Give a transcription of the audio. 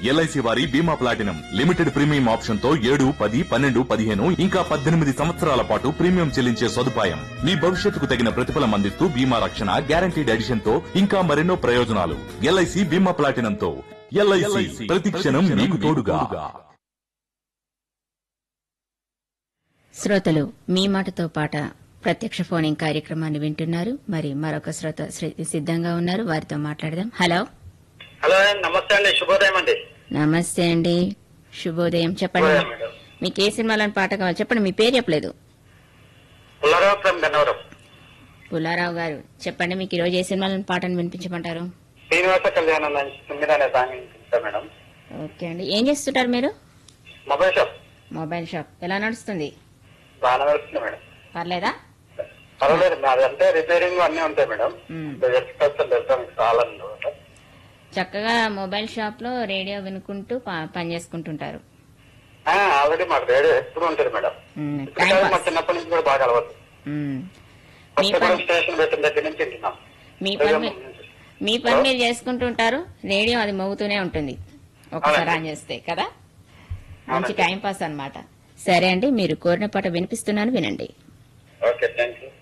LIC వారి బీమా platinum limited premium option తో ఏడు పది పన్నెండు పదిహేను ఇంకా పద్దెనిమిది సంవత్సరాల పాటు ప్రీమియం చెల్లించే సదుపాయం మీ భవిష్యత్తుకు తగిన ప్రతిఫలం అందిస్తూ బీమా రక్షణ గ్యారంటీడ్ ఎడిషన్ తో ఇంకా మరెన్నో ప్రయోజనాలు ఎల్ఐసి బీమా ప్లాటినం తో ఎల్ఐసి ప్రతి క్షణం మీకు తోడుగా శ్రోతలు మీ మాటతో పాట ప్రత్యక్ష ఫోనింగ్ కార్యక్రమాన్ని వింటున్నారు మరి మరొక శ్రోత శ్రీ- సిద్ధంగా ఉన్నారు వారితో మాట్లాడదాం హలో హలో నమస్తే అండి శుభోదయం అండి నమస్తే అండి శుభోదయం చెప్పండి శుభోదయం మేడం. మీకు ఏ సినిమాలోని పాట కావాలి చెప్పండి మీ పేరు చెప్పలేదు పుల్లారావు ఫ్రమ్ గన్నవరం పుల్లారావు గారు చెప్పండి మీకు ఈరోజు ఏ సినిమాలోని పాటను వినిపించమంటారు శ్రీనివాస కళ్యాణం తొమ్మిది అనే సాంగ్ వినిపిస్తా మేడం ఓకే అండి ఏం చేస్తుంటారు మీరు మొబైల్ షాప్ మొబైల్ షాప్ ఎలా నడుస్తుంది బాగానే నడుస్తుంది మేడం పర్లేదా పర్వాలేదు మాది అంటే రిపేరింగ్ అన్ని ఉంటాయి మేడం మ్మ్. ఎక్స్పర్ట్స్ ఎలక్ట్రానిక్స్ కావాలని చక్కగా మొబైల్ షాప్ లో రేడియో వినుకుంటూ ప- పని చేసుకుంటుంటారు ఆల్రెడీ మాకు రేడియో ఎప్పుడు ఉంటుంది మేడం మ్మ్. ఇప్పుడు టైం కాదు, మా పాస్. చిన్నప్పటి నుంచి కూడా బాగా అలవాటు మ్మ్. మీ కొత్తగూడెం పని స్టేషన్ పెట్టిన దగ్గర నుంచి వింటున్నాం మీ పని మీ- మీ పని మీరు చేసుకుంటుంటారు రేడియో అది మోగుతూనే ఉంటుంది ఒకసారి ఆన్ చేస్తే కదా మంచి అవునండి. టైం పాస్ అన్నమాట సరే అండి మీరు కోరిన పాట వినిపిస్తున్నాను వినండి ఓకే థ్యాంక్ యూ